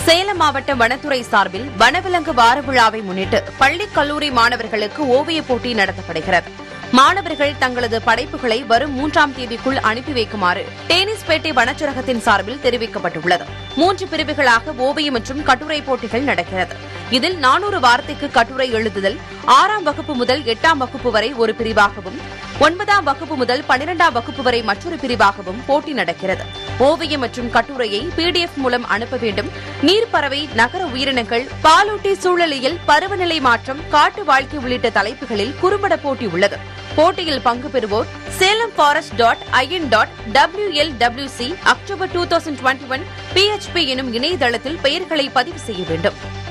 சேலம் மாவட்ட வனத்துறை சார்பில் வனவிலங்கு வார விழாவை முன்னிட்டு பள்ளி கல்லூரி மாணவர்களுக்கு ஓவியப் போட்டி நடத்தப்படுகிறது மாணவர்கள் தங்களது படைப்புகளை வரும் மூன்றாம் தேதிக்குள் அனுப்பி வைக்குமாறு டேனிஸ்பேட்டை வனச்சரகத்தின் சார்பில் தெரிவிக்கப்பட்டுள்ளது மூன்று பிரிவுகளாக ஓவியம் மற்றும் கட்டுரை போட்டிகள் நடக்கிறது இதில் நானூறு வார்த்தைக்கு கட்டுரை எழுதுதல் ஆறாம் வகுப்பு முதல் எட்டாம் வகுப்பு வரை ஒரு பிரிவாகவும் ஒன்பதாம் வகுப்பு முதல் பனிரெண்டாம் வகுப்பு வரை மற்றொரு பிரிவாகவும் போட்டி நடக்கிறது ஓவியம் மற்றும் கட்டுரையை பிடிஎஃப் மூலம் அனுப்ப வேண்டும் நீர்ப்பறவை நகர உயிரினங்கள் பாலூட்டி சூழலியல் பருவநிலை மாற்றம் காட்டு வாழ்க்கை உள்ளிட்ட தலைப்புகளில் குறும்பட போட்டி உள்ளது போட்டியில் பங்கு பெறுவோர் Salem forest dot in dot W L W C October two thousand twenty one PHP எனும் இணையதளத்தில் பெயர்களை பதிவு செய்ய வேண்டும்